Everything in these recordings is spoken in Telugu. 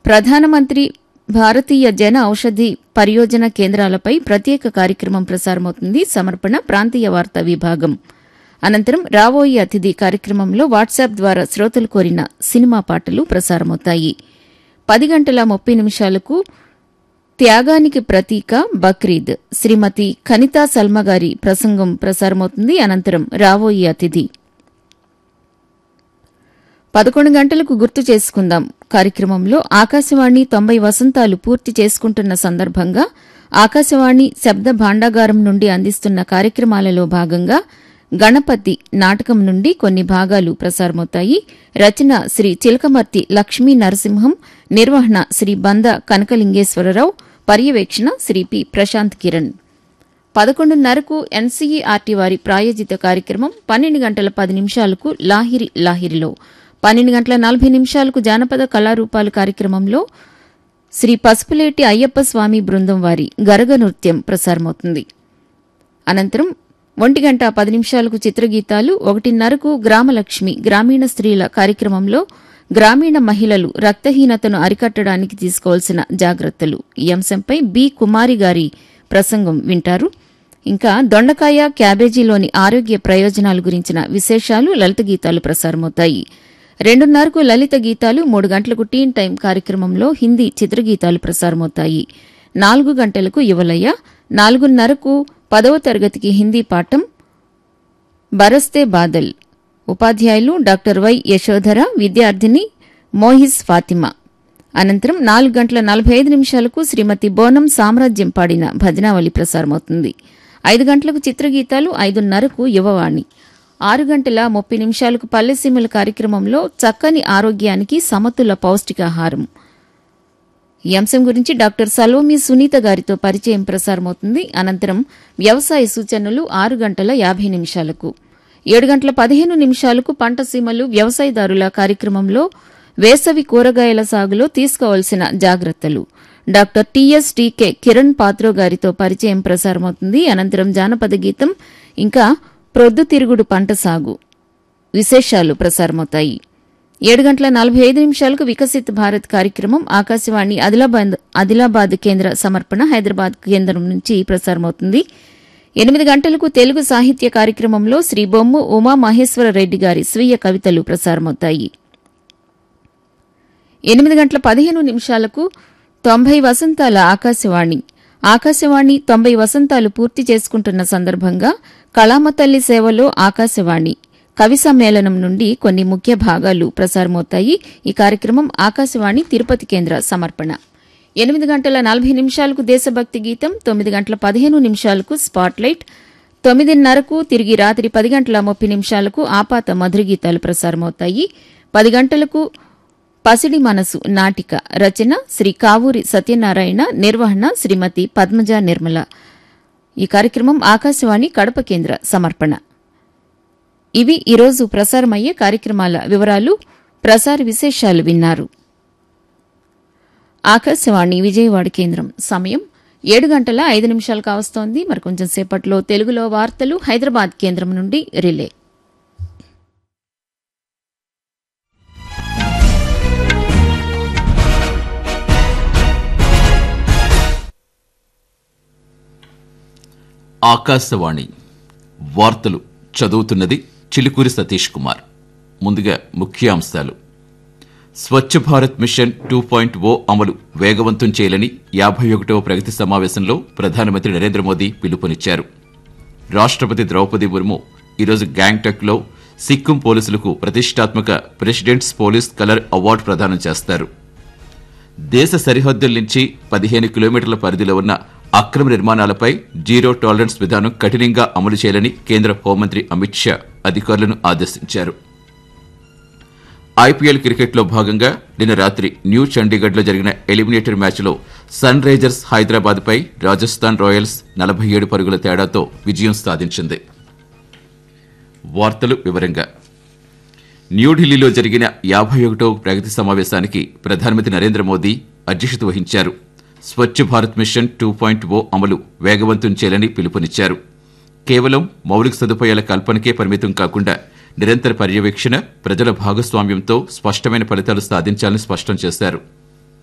ప్రధానమంత్రి భారతీయ జన ఔషధి పరియోజన కేంద్రాలపై ప్రత్యేక కార్యక్రమం ప్రసారమవుతుంది సమర్పణ ప్రాంతీయ వార్తా విభాగం అనంతరం రాబోయే అతిథి కార్యక్రమంలో వాట్సాప్ ద్వారా శ్రోతలు కోరిన సినిమా పాటలు ప్రసారమవుతాయి పది గంటల ముప్పై నిమిషాలకు త్యాగానికి ప్రతీక బక్రీద్ శ్రీమతి ఖనితా సల్మా గారి ప్రసంగం ప్రసారమవుతుంది అనంతరం రాబోయే అతిథి పదకొండు గంటలకు గుర్తు చేసుకుందాం కార్యక్రమంలో ఆకాశవాణి తొంభై వసంతాలు పూర్తి చేసుకుంటున్న సందర్భంగా ఆకాశవాణి శబ్ద భాండాగారం నుండి అందిస్తున్న కార్యక్రమాలలో భాగంగా గణపతి నాటకం నుండి కొన్ని భాగాలు ప్రసారమవుతాయి రచన శ్రీ చిలకమర్తి లక్ష్మీ నరసింహం నిర్వహణ శ్రీ బంద కనకలింగేశ్వరరావు పర్యవేక్షణ శ్రీ పి ప్రశాంత్ కిరణ్ పదకొండున్నరకు ఎన్సీఈఆర్టీ వారి ప్రాయోజిత కార్యక్రమం పన్నెండు గంటల పది నిమిషాలకు లాహిరి లాహిరిలో పన్నెండు గంటల నలభై నిమిషాలకు జానపద కళారూపాలు కార్యక్రమంలో శ్రీ పసుపులేటి అయ్యప్ప స్వామి బృందం వారి గరగ నృత్యం ప్రసారమవుతుంది అనంతరం ఒంటి గంట పది నిమిషాలకు చిత్రగీతాలు ఒకటిన్నరకు గ్రామలక్ష్మి గ్రామీణ స్త్రీల కార్యక్రమంలో గ్రామీణ మహిళలు రక్తహీనతను అరికట్టడానికి తీసుకోవాల్సిన జాగ్రత్తలు ఈ అంశంపై బి కుమారి గారి ప్రసంగం వింటారు ఇంకా దొండకాయ క్యాబేజీలోని ఆరోగ్య ప్రయోజనాల గురించిన విశేషాలు లలిత గీతాలు ప్రసారమవుతాయి రెండున్నరకు లలిత గీతాలు మూడు గంటలకు టీన్ టైం కార్యక్రమంలో హిందీ చిత్రగీతాలు ప్రసారమవుతాయి నాలుగు గంటలకు యువలయ్య నాలుగున్నరకు పదవ తరగతికి హిందీ పాఠం బరస్తే బాదల్ ఉపాధ్యాయులు డాక్టర్ వై యశోధర విద్యార్థిని మోహిస్ ఫాతిమా అనంతరం నాలుగు గంటల నలభై ఐదు నిమిషాలకు శ్రీమతి బోనం సామ్రాజ్యం పాడిన భజనావళి ప్రసారమవుతుంది ఐదు గంటలకు చిత్రగీతాలు ఐదున్నరకు యువవాణి ఆరు గంటల ముప్పై నిమిషాలకు పల్లెసీమల కార్యక్రమంలో చక్కని ఆరోగ్యానికి సమతుల పౌష్టికాహారం ఈ అంశం గురించి డాక్టర్ సలోమి సునీత గారితో పరిచయం ప్రసారమవుతుంది అనంతరం వ్యవసాయ సూచనలు ఆరు గంటల యాభై నిమిషాలకు ఏడు గంటల పదిహేను నిమిషాలకు పంట సీమలు వ్యవసాయదారుల కార్యక్రమంలో వేసవి కూరగాయల సాగులో తీసుకోవాల్సిన జాగ్రత్తలు doctor T S T K Kiran Patro గారితో పరిచయం ప్రసారమవుతుంది అనంతరం జానపద గీతం ఇంకా ప్రొద్దుతిరుగుడు పంట సాగు విశేషాలు ప్రసారమవుతాయి ఏడు గంటల నలభై ఐదు నిమిషాలకు వికసిత్ భారత్ కార్యక్రమం ఆకాశవాణి ఆదిలాబాద్ ఆదిలాబాద్ కేంద్ర సమర్పణ హైదరాబాద్ కేంద్రం నుంచి ప్రసారమవుతుంది ఎనిమిది గంటలకు తెలుగు సాహిత్య కార్యక్రమంలో శ్రీ బొమ్ము ఉమా మహేశ్వర రెడ్డి గారి స్వీయ కవితలు ప్రసారమవుతాయి ఎనిమిది గంటల పదిహేను నిమిషాలకు తొంభై వసంతాల ఆకాశవాణి ఆకాశవాణి తొంభై వసంతాలు పూర్తి చేసుకుంటున్న సందర్భంగా కళామతల్లి సేవలో ఆకాశవాణి కవి సమ్మేళనం నుండి కొన్ని ముఖ్య భాగాలు ప్రసారమవుతాయి ఈ కార్యక్రమం ఆకాశవాణి తిరుపతి కేంద్ర సమర్పణ ఎనిమిది గంటల నలభై నిమిషాలకు దేశభక్తి గీతం తొమ్మిది గంటల పదిహేను నిమిషాలకు స్పాట్లైట్ తొమ్మిదిన్నరకు తిరిగి రాత్రి పది గంటల ముప్పై నిమిషాలకు ఆపాత మధుర గీతాలు ప్రసారమవుతాయి పది గంటలకు పసిడి మనసు నాటిక రచన శ్రీ కావూరి సత్యనారాయణ నిర్వహణ శ్రీమతి పద్మజ నిర్మల ఈ కార్యక్రమం ఆకాశవాణి కడప కేంద్ర సమర్పణ ఇవి ఈరోజు ప్రసారమయ్యే కార్యక్రమాల వివరాలు ప్రసార విశేషాలు విన్నారు ఆకాశవాణి విజయవాడ కేంద్రం సమయం ఏడు గంటల ఐదు నిమిషాలు కావస్తోంది మరి కొంచెం సేపట్లో తెలుగులో వార్తలు హైదరాబాద్ కేంద్రం నుండి రిలే ఆకాశవాణి వార్తలు చదువుతున్నది చిలుకూరి సతీష్ కుమార్ ముందుగా ముఖ్యాంశాలు Swachh Bharat mission two point o అమలు వేగవంతం చేయాలని యాభై ఒకటవ ప్రగతి సమావేశంలో ప్రధానమంత్రి నరేంద్ర మోదీ పిలుపునిచ్చారు రాష్ట్రపతి ద్రౌపది ముర్ము ఈరోజు గ్యాంగ్టక్లో సిక్కిం పోలీసులకు ప్రతిష్టాత్మక ప్రెసిడెంట్స్ పోలీస్ కలర్ అవార్డు ప్రదానం చేస్తారు దేశ సరిహద్దుల నుంచి పదిహేను కిలోమీటర్ల పరిధిలో ఉన్న అక్రమ నిర్మాణాలపై జీరో టాలరెన్స్ విధానం కఠినంగా అమలు చేయాలని కేంద్ర హోంమంత్రి అమిత్ షా అధికారులను ఆదేశించారు ఐపీఎల్ క్రికెట్లో భాగంగా నిన్న రాత్రి న్యూ చండీగఢ్లో జరిగిన ఎలిమినేటర్ మ్యాచ్లో సన్ రైజర్స్ హైదరాబాద్పై రాజస్థాన్ రాయల్స్ నలభై ఏడు పరుగుల తేడాతో విజయం సాధించింది వార్తలు వివరంగా న్యూఢిల్లీలో జరిగిన యాభై ఒకటో ప్రగతి సమావేశానికి ప్రధానమంత్రి నరేంద్ర మోదీ అధ్యక్షత వహించారు Swachh Bharat mission two point o అమలు వేగవంతం చేయాలని పిలుపునిచ్చారు కేవలం మౌలిక సదుపాయాల కల్పనకే పరిమితం కాకుండా నిరంతర పర్యవేక్షణ ప్రజల భాగస్వామ్యంతో స్పష్టమైన ఫలితాలు సాధించాలని స్పష్టం చేశారు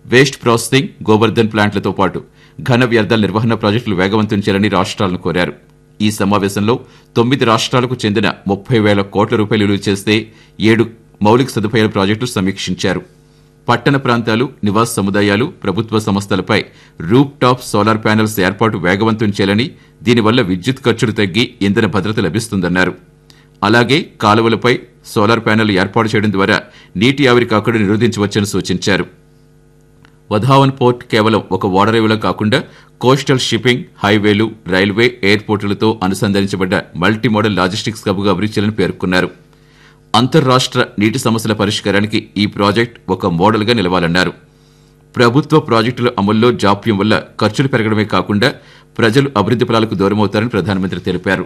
వేస్ట్ ప్రాసెసింగ్ గోవర్ధన్ ప్లాంట్లతో పాటు ఘన వ్యర్థాల నిర్వహణ ప్రాజెక్టులు వేగవంతం చేయాలని రాష్ట్రాలను కోరారు ఈ సమావేశంలో తొమ్మిది రాష్ట్రాలకు చెందిన ముప్పై వేల కోట్ల రూపాయలు విలువ చేస్తే ఏడు మౌలిక సదుపాయాల ప్రాజెక్టులు సమీక్షించారు పట్టణ ప్రాంతాలు నివాస సముదాయాలు ప్రభుత్వ సంస్థలపై రూప్ టాప్ సోలార్ ప్యానెల్స్ ఏర్పాటు వేగవంతం చేయాలని దీనివల్ల విద్యుత్ ఖర్చులు తగ్గి ఇంధన భద్రత లభిస్తుందన్నారు అలాగే కాలువలపై సోలార్ ప్యానెల్ ఏర్పాటు చేయడం ద్వారా నీటి ఆవిరి కాకుండా నిరోధించవచ్చని సూచించారు వధావన్ పోర్ట్ కేవలం ఒక ఓడరేవులో కాకుండా కోస్టల్ షిప్పింగ్ హైవేలు రైల్వే ఎయిర్పోర్టులతో అనుసంధానించబడ్డ మల్టీ మోడల్ లాజిస్టిక్స్ హబ్గా అభివృద్ధి చేయాలని పేర్కొన్నారు అంతర్రాష్ట్ర నీటి సమస్యల పరిష్కారానికి ఈ ప్రాజెక్ట్ ఒక మోడల్గా నిలవాలన్నారు ప్రభుత్వ ప్రాజెక్టుల అమల్లో జాప్యం వల్ల ఖర్చులు పెరగడమే కాకుండా ప్రజలు అభివృద్ధి ఫలాలకు దూరమవుతారని ప్రధానమంత్రి తెలిపారు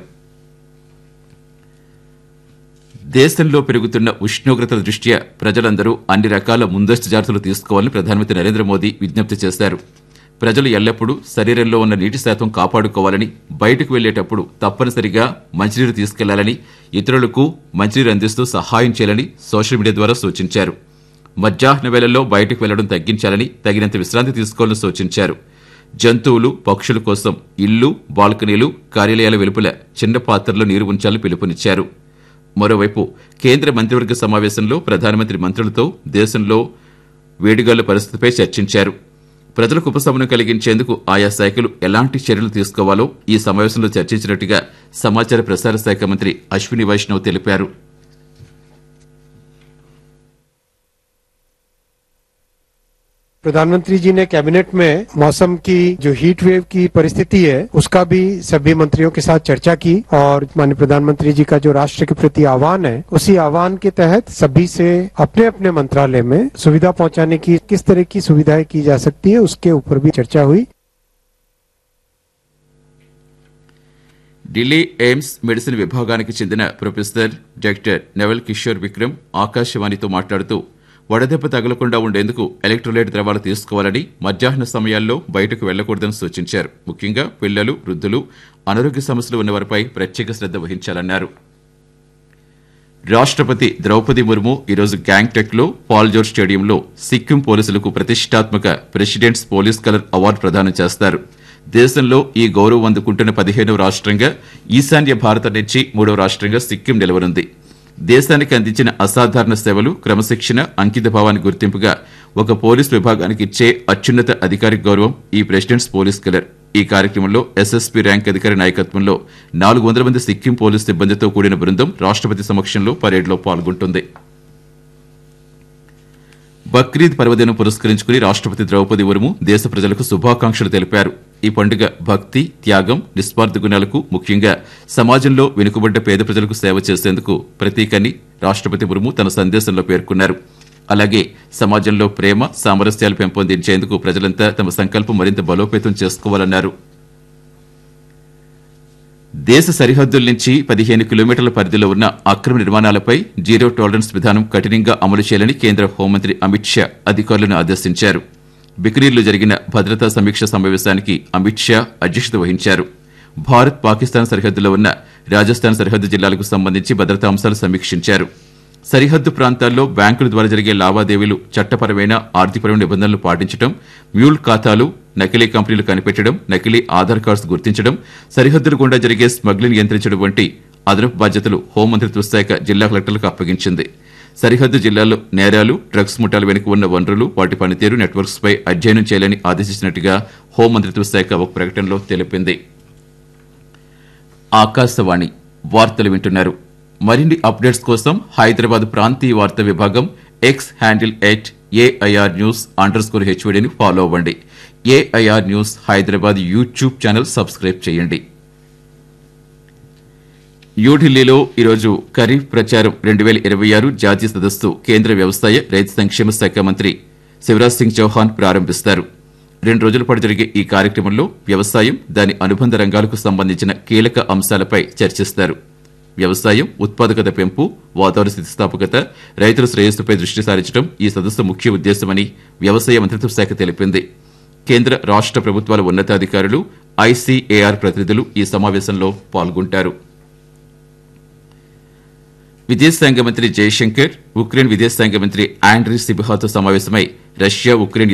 దేశంలో పెరుగుతున్న ఉష్ణోగ్రతల దృష్ట్యా ప్రజలందరూ అన్ని రకాల ముందస్తు జాగ్రత్తలు తీసుకోవాలని ప్రధానమంత్రి నరేంద్ర మోదీ విజ్ఞప్తి చేశారు ప్రజలు ఎల్లప్పుడూ శరీరంలో ఉన్న నీటి శాతం కాపాడుకోవాలని బయటకు వెళ్లేటప్పుడు తప్పనిసరిగా మంచినీరు తీసుకెళ్లాలని ఇతరులకు మంచినీరు అందిస్తూ సహాయం చేయాలని సోషల్ మీడియా ద్వారా సూచించారు మధ్యాహ్న వేళల్లో బయటకు వెళ్లడం తగ్గించాలని తగినంత విశ్రాంతి తీసుకోవాలని సూచించారు జంతువులు పక్షుల కోసం ఇల్లు బాల్కనీలు కార్యాలయాల వెలుపల చిన్న పాత్రలో నీరు ఉంచాలని పిలుపునిచ్చారు మరోవైపు కేంద్ర మంత్రివర్గ సమావేశంలో ప్రధానమంత్రి మంత్రులతో దేశంలో వేడిగాల పరిస్థితిపై చర్చించారు ప్రజలకు ఉపశమనం కలిగించేందుకు ఆయా శాఖలు ఎలాంటి చర్యలు తీసుకోవాలో ఈ సమావేశంలో చర్చించినట్టుగా సమాచార ప్రసార శాఖ మంత్రి అశ్విని వైష్ణవ్ తెలిపారు प्रधानमंत्री जी ने कैबिनेट में मौसम की जो हीट वेव की परिस्थिति है उसका भी सभी मंत्रियों के साथ चर्चा की और माननीय प्रधानमंत्री जी का जो राष्ट्र के प्रति आह्वान है उसी आह्वान के तहत सभी से अपने अपने मंत्रालय में सुविधा पहुंचाने की किस तरह की सुविधाएं की जा सकती है उसके ऊपर भी चर्चा हुई ఢిల్లీ ఎయిమ్స్ మెడిసిన్ విభాగానికి చెందిన ప్రొఫెసర్ డాక్టర్ నెవల్ కిషోర్ విక్రమ్ ఆకాశవాణితో మాట్లాడుతూ వడదెబ్బ తగలకుండా ఉండేందుకు ఎలక్ట్రోలైట్ ద్రవాలు తీసుకోవాలని మధ్యాహ్న సమయాల్లో బయటకు వెళ్లకూడదని సూచించారు ముఖ్యంగా పిల్లలు వృద్ధులు అనారోగ్య సమస్యలు ఉన్నవారిపై ప్రత్యేక శ్రద్ధ వహించాలన్నారు రాష్ట్రపతి ద్రౌపది ముర్ము ఈరోజు గ్యాంగ్టెక్ లో పాల్జోర్ స్టేడియంలో సిక్కిం పోలీసులకు ప్రతిష్టాత్మక ప్రెసిడెంట్స్ పోలీస్ కలర్ అవార్డు ప్రదానం చేస్తారు దేశంలో ఈ గౌరవం అందుకుంటున్న పదిహేనవ రాష్ట్రంగా ఈశాన్య భారత నుంచి మూడవ రాష్ట్రంగా సిక్కిం నిలవనుంది దేశానికి అందించిన అసాధారణ సేవలు క్రమశిక్షణ అంకిత భావాన్ని గుర్తింపుగా ఒక పోలీస్ విభాగానికి ఇచ్చే అత్యున్నత అధికారిక గౌరవం ఈ ప్రెసిడెంట్స్ పోలీస్ కలర్ ఈ కార్యక్రమంలో ఎస్ఎస్పీ ర్యాంక్ అధికారి నాయకత్వంలో నాలుగు వందల మంది సిక్కిం పోలీస్ సిబ్బందితో కూడిన బృందం రాష్ట్రపతి సమక్షంలో పరేడ్లో పాల్గొంటుంది బక్రీద్ పర్వదినం పురస్కరించుకుని రాష్ట్రపతి ద్రౌపది ముర్ము దేశ ప్రజలకు శుభాకాంక్షలు తెలిపారు ఈ పండుగ భక్తి త్యాగం నిస్వార్థ గుణాలకు ముఖ్యంగా సమాజంలో వెనుకబడ్డ పేద ప్రజలకు సేవ చేసేందుకు ప్రతీకని రాష్ట్రపతి ముర్ము తన సందేశంలో పేర్కొన్నారు అలాగే సమాజంలో ప్రేమ సామరస్యాలు పెంపొందించేందుకు ప్రజలంతా తమ సంకల్పం మరింత బలోపేతం చేసుకోవాలన్నారు దేశ సరిహద్దుల నుంచి పదిహేను కిలోమీటర్ల పరిధిలో ఉన్న అక్రమ నిర్మాణాలపై జీరో టాలరెన్స్ విధానం కఠినంగా అమలు చేయాలని కేంద్ర హోంమంత్రి అమిత్ షా అధికారులను ఆదేశించారు బికనీర్లో జరిగిన భద్రతా సమీక్ష సమావేశానికి అమిత్ షా అధ్యక్షత వహించారు భారత్ పాకిస్తాన్ సరిహద్దులో ఉన్న రాజస్థాన్ సరిహద్దు జిల్లాలకు సంబంధించి భద్రతా అంశాలు సమీక్షించారు సరిహద్దు ప్రాంతాల్లో బ్యాంకుల ద్వారా జరిగే లావాదేవీలు చట్టపరమైన ఆర్థికపరమైన నిబంధనలు పాటించడం మ్యూల్ ఖాతాలు నకిలీ కంపెనీలు కనిపెట్టడం నకిలీ ఆధార్ కార్డ్స్ గుర్తించడం సరిహద్దుల గుండా జరిగే స్మగ్లింగ్ నియంత్రించడం వంటి అదనపు బాధ్యతలు హోంమంత్రిత్వ శాఖ జిల్లా కలెక్టర్లకు అప్పగించింది సరిహద్దు జిల్లాల్లో నేరాలు డ్రగ్స్ ముఠాల వెనుక ఉన్న వనరులు వాటి పనితీరు నెట్వర్క్స్ పై అధ్యయనం చేయాలని ఆదేశించినట్టుగా హోంమంత్రిత్వ శాఖ ఒక ప్రకటనలో తెలిపింది ఆకాశవాణి వార్తలు వింటున్నారు మరిన్ని అప్డేట్స్ కోసం హైదరాబాద్ ప్రాంతీయ వార్తా విభాగం X handle at AIR news underscore హెచ్వీడీని ఫాలో అవ్వండి AIR news Hyderabad YouTube channel subscribe చేయండి న్యూఢిల్లీలో ఈరోజు ఖరీఫ్ ప్రచారం రెండు వేల ఇరవై ఆరు జాతీయ సదస్సు కేంద్ర వ్యవసాయ రైతు సంక్షేమ శాఖ మంత్రి శివరాజ్ సింగ్ చౌహాన్ ప్రారంభిస్తారు రెండు రోజుల పాటు జరిగే ఈ కార్యక్రమంలో వ్యవసాయం దాని అనుబంధ రంగాలకు సంబంధించిన కీలక అంశాలపై చర్చిస్తారు వ్యవసాయం ఉత్పాదకత పెంపు వాతావరణ స్థితిస్థాపకత రైతుల శ్రేయస్సుపై దృష్టి సారించడం ఈ సదస్సు ముఖ్య ఉద్దేశమని వ్యవసాయ మంత్రిత్వ శాఖ తెలిపింది కేంద్ర రాష్ట్ర ప్రభుత్వాల ఉన్నతాధికారులు ఐసీఏఆర్ ప్రతినిధులు ఈ సమావేశంలో పాల్గొంటారు విదేశాంగ మంత్రి జయశంకర్ ఉక్రెయిన్ విదేశాంగ మంత్రి ఆండ్రీ సిబిహాతో సమావేశమై రష్యా ఉక్రెయిన్